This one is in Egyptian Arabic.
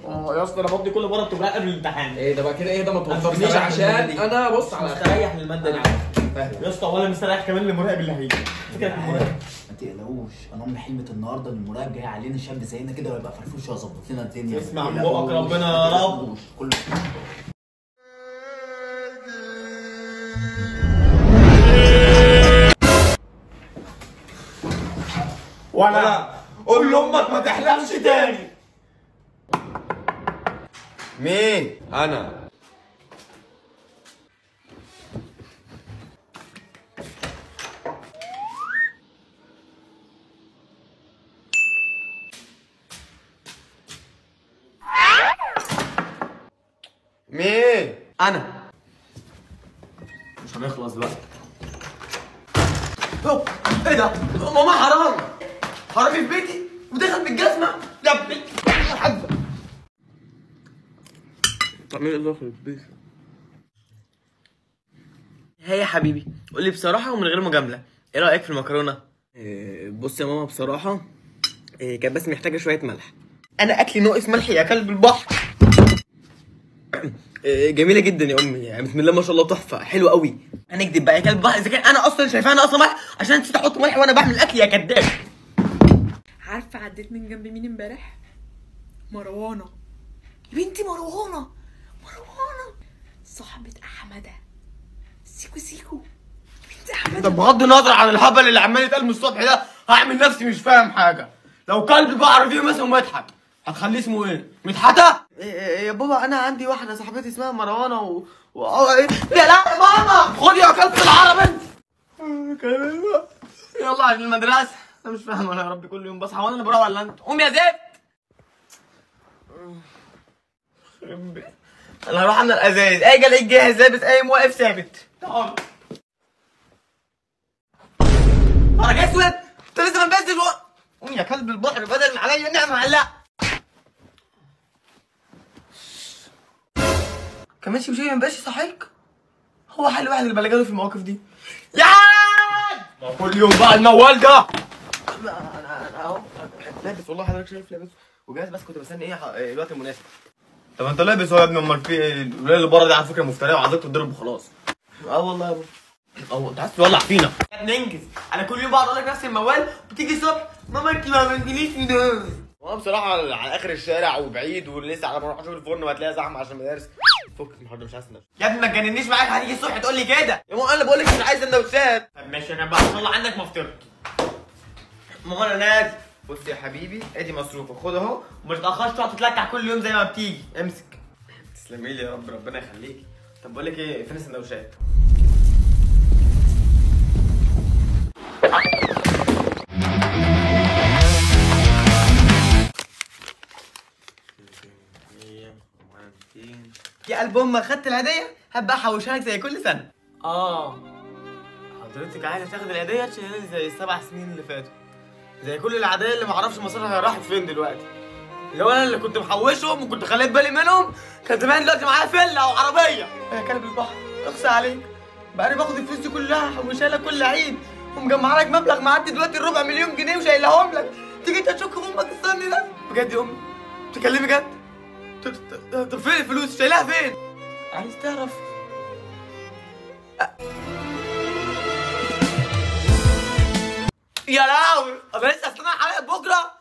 اه يا اسطى انا بطني كل مره بتوجع قبل الامتحان ايه ده بقى كده ايه ده ما توترنيش مستريح عشان للمادة دي. انا بص على مستريح للماده دي فاهم يا اسطى ولا مستريح كمان للمراقب اللي هيجي فكره المراقب ما تقلقوش انا امي حلمت النهارده ان المراقب جاي علينا شاب زينا كده ويبقى فرفوش ويظبط لنا الدنيا اسمع ما من تقلقوش، بقك ربنا يا ما رب. تقلقوش، كله ولا قول لامك ما تحلمش تاني مين انا مين انا مش هنخلص بقى طب ايه ده ماما حرام حرامي في بيتي ودخل بالجزمه يا ابني حاجه طب مين اللي داخل البيت هي يا حبيبي قول لي بصراحه ومن غير مجامله ايه رايك في المكرونه إيه بص يا ماما بصراحه إيه كانت بس محتاجه شويه ملح انا اكلي ناقص ملح يا كلب البحر إيه جميله جدا يا امي يعني بسم الله ما شاء الله تحفه حلوه قوي هنكدب بقى يا كلب البحر اذا كان انا اصلا شايفاها ناقصه ملح عشان نسيت احط ملح وانا بعمل الاكل يا كداب عارفه عديت من جنب مين امبارح مروانه يا بنتي مروانه مروانه صاحبه احمده سيكو سيكو بنت ده احمده بغض النظر عن الهبل اللي عمال يتقال من الصبح ده هعمل نفسي مش فاهم حاجه لو كلب بعرف فيه مثلا مدحت هتخليه اسمه ايه مدحته يا بابا انا عندي واحده صاحبتي اسمها مروانه و... و... أو إيه؟ لا لا يا ماما خدي يا كلب العرب انت كلمة. يلا عشان المدرسه انا مش فاهم انا يا ربي كل يوم بصحى وانا اللي بروح ولا انت قوم يا زفت يخرب بيت. انا هروح اعمل الازايز اجي الاقيك جاهز لابس قايم واقف ثابت تعال فرج اسود انت لسه ما لبستش و- قوم يا كلب البحر بدل ما عليا نعمه علقه كمان شيء ما بقاش صحيك هو حل واحد اللي بلجله في المواقف دي يا عاد! ما هو كل يوم بقى الموال ده انا انا اهو لابس والله حضرتك شايف لابس وجاهز بس كنت بستني ايه ح- إيه الوقت المناسب طب انت لابس اهو يا ابني امال في ايه الولاد اللي بره دي على فكره مفتريه وعايزك تتضرب وخلاص اه والله يا ابو اه انت عايز تولع فينا يا ابني انجز انا كل يوم بقعد اقول لك نفس الموال بتيجي الصبح ماما انت ما عملتليش ده وانا بصراحه على على اخر الشارع وبعيد ولسه على ما اروح اشوف الفرن وهتلاقيها زحمه عشان المدارس فك النهارده مش عايز سندوتش يا ابني ما تجننيش معاك هتيجي الصبح تقول لي كده يا ماما انا بقول لك مش عايز سندوتشات طب ماشي انا بقى هطلع عنك ما فطرت ماما انا نازل بص يا حبيبي ادي مصروفك خد اهو وما تتاخرش تقعد تتلكع كل يوم زي ما بتيجي امسك تسلمي لي يا رب ربنا يخليك طب بقول لك ايه فين السندوتشات يا قلب امك خدت الهديه هبقى احوشها لك زي كل سنه اه حضرتك عايزه تاخد الهديه تشيلها لي زي السبع سنين اللي فاتوا زي كل العاديه اللي معرفش مصيرها راحت فين دلوقتي لو انا اللي كنت محوشهم وكنت خليت بالي منهم كان زمان دلوقتي معايا فيلا او عربيه يا كلب البحر اخسى عليك بقى انا باخد الفلوس دي كلها احوشها لك كل عيد ومجمع لك مبلغ معدي دلوقتي الربع مليون جنيه وشايلهم لك تيجي انت تشك في امك السن ده بجد يا امي بتتكلمي جد طب- طب طب فين الفلوس شايلها فين عايز تعرف يا لهوي انا لسه استنى الحلقه بكره